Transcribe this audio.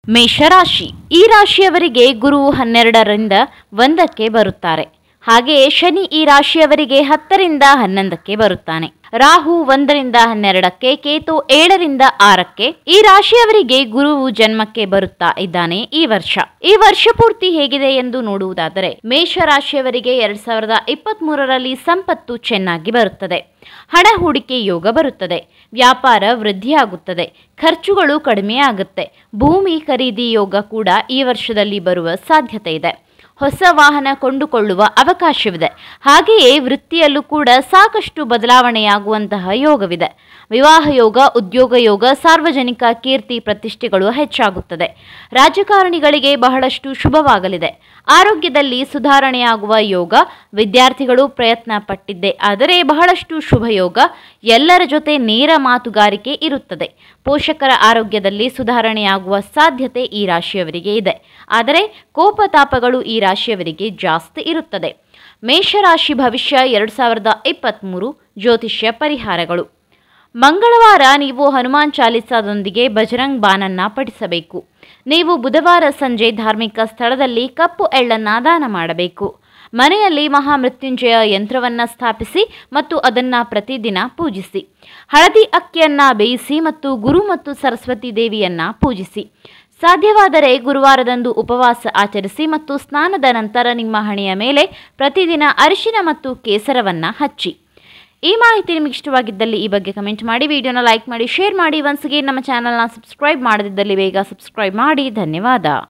ಮೇಷರಾಶಿ ಈ ರಾಶಿಯವರಿಗೆ ಗುರು ಹನ್ನೆರಡರಿಂದ ಒಂದಕ್ಕೆ ಬರುತ್ತಾರೆ ಹಾಗೆಯೇ ಶನಿ ಈ ರಾಶಿಯವರಿಗೆ ಹತ್ತರಿಂದ ಹನ್ನೊಂದಕ್ಕೆ ಬರುತ್ತಾನೆ ರಾಹು ಒಂದರಿಂದ ಹನ್ನೆರಡಕ್ಕೆ ಕೇತು ಏಳರಿಂದ ಆರಕ್ಕೆ ಈ ರಾಶಿಯವರಿಗೆ ಗುರುವು ಜನ್ಮಕ್ಕೆ ಬರುತ್ತಾ ಇದ್ದಾನೆ ಈ ವರ್ಷ ಈ ವರ್ಷ ಪೂರ್ತಿ ಹೇಗಿದೆ ಎಂದು ನೋಡುವುದಾದರೆ ಮೇಷ ರಾಶಿಯವರಿಗೆ ಎರಡ್ ಸಾವಿರದ ಇಪ್ಪತ್ತ್ ಮೂರರಲ್ಲಿ ಸಂಪತ್ತು ಚೆನ್ನಾಗಿ ಬರುತ್ತದೆ ಹಣ ಹೂಡಿಕೆ ಯೋಗ ಬರುತ್ತದೆ ವ್ಯಾಪಾರ ವೃದ್ಧಿಯಾಗುತ್ತದೆ ಖರ್ಚುಗಳು ಕಡಿಮೆಯಾಗುತ್ತೆ ಭೂಮಿ ಖರೀದಿ ಯೋಗ ಕೂಡ ಈ ವರ್ಷದಲ್ಲಿ ಬರುವ ಸಾಧ್ಯತೆ ಇದೆ ಹೊಸ ವಾಹನ ಕೊಂಡುಕೊಳ್ಳುವ ಅವಕಾಶವಿದೆ ಹಾಗೆಯೇ ವೃತ್ತಿಯಲ್ಲೂ ಕೂಡ ಸಾಕಷ್ಟು ಬದಲಾವಣೆಯಾಗುವಂತಹ ಯೋಗವಿದೆ ವಿವಾಹ ಯೋಗ ಉದ್ಯೋಗ ಯೋಗ ಸಾರ್ವಜನಿಕ ಕೀರ್ತಿ ಪ್ರತಿಷ್ಠೆಗಳು ಹೆಚ್ಚಾಗುತ್ತದೆ ರಾಜಕಾರಣಿಗಳಿಗೆ ಬಹಳಷ್ಟು ಶುಭವಾಗಲಿದೆ ಆರೋಗ್ಯದಲ್ಲಿ ಸುಧಾರಣೆಯಾಗುವ ಯೋಗ ವಿದ್ಯಾರ್ಥಿಗಳು ಪ್ರಯತ್ನ ಪಟ್ಟಿದ್ದೆ ಆದರೆ ಬಹಳಷ್ಟು ಶುಭ ಯೋಗ ಎಲ್ಲರ ಜೊತೆ ನೇರ ಮಾತುಗಾರಿಕೆ ಇರುತ್ತದೆ ಪೋಷಕರ ಆರೋಗ್ಯದಲ್ಲಿ ಸುಧಾರಣೆಯಾಗುವ ಸಾಧ್ಯತೆ ಈ ರಾಶಿಯವರಿಗೆ ಇದೆ ಆದರೆ ಕೋಪತಾಪಗಳು ಈ ರಾಶಿಯವರಿಗೆ ಜಾಸ್ತಿ ಇರುತ್ತದೆ ಮೇಷರಾಶಿ ಭವಿಷ್ಯ ಎರಡು ಸಾವಿರದ ಇಪ್ಪತ್ತ್ಮೂರು ಜ್ಯೋತಿಷ್ಯ ಪರಿಹಾರಗಳು ಮಂಗಳವಾರ ನೀವು ಹನುಮಾನ್ ಚಾಲಿಸಾದೊಂದಿಗೆ ಬಜರಂಗ್ ಬಾನನ್ನ ಪಠಿಸಬೇಕು ನೀವು ಬುಧವಾರ ಸಂಜೆ ಧಾರ್ಮಿಕ ಸ್ಥಳದಲ್ಲಿ ಕಪ್ಪು ಎಳ್ಳನ್ನ ದಾನ ಮಾಡಬೇಕು ಮನೆಯಲ್ಲಿ ಮಹಾಮೃತ್ಯುಂಜಯ ಯಂತ್ರವನ್ನ ಸ್ಥಾಪಿಸಿ ಮತ್ತು ಅದನ್ನ ಪ್ರತಿದಿನ ಪೂಜಿಸಿ ಹಳದಿ ಅಕ್ಕಿಯನ್ನ ಬೇಯಿಸಿ ಮತ್ತು ಗುರು ಮತ್ತು ಸರಸ್ವತಿ ದೇವಿಯನ್ನ ಪೂಜಿಸಿ ಸಾಧ್ಯವಾದರೆ ಗುರುವಾರದಂದು ಉಪವಾಸ ಆಚರಿಸಿ ಮತ್ತು ಸ್ನಾನದ ನಂತರ ನಿಮ್ಮ ಹಣೆಯ ಮೇಲೆ ಪ್ರತಿದಿನ ಅರಿಶಿನ ಮತ್ತು ಕೇಸರವನ್ನ ಹಚ್ಚಿ ಈ ಮಾಹಿತಿ ನಿಮಗೆ ಇಷ್ಟವಾಗಿದ್ದಲ್ಲಿ ಈ ಬಗ್ಗೆ ಕಮೆಂಟ್ ಮಾಡಿ ವಿಡಿಯೋನ ಲೈಕ್ ಮಾಡಿ ಶೇರ್ ಮಾಡಿ ಒನ್ಸ್ಗೆ ನಮ್ಮ ಚಾನಲ್ನ ಸಬ್ಸ್ಕ್ರೈಬ್ ಮಾಡದಿದ್ದಲ್ಲಿ ಬೇಗ ಸಬ್ಸ್ಕ್ರೈಬ್ ಮಾಡಿ ಧನ್ಯವಾದ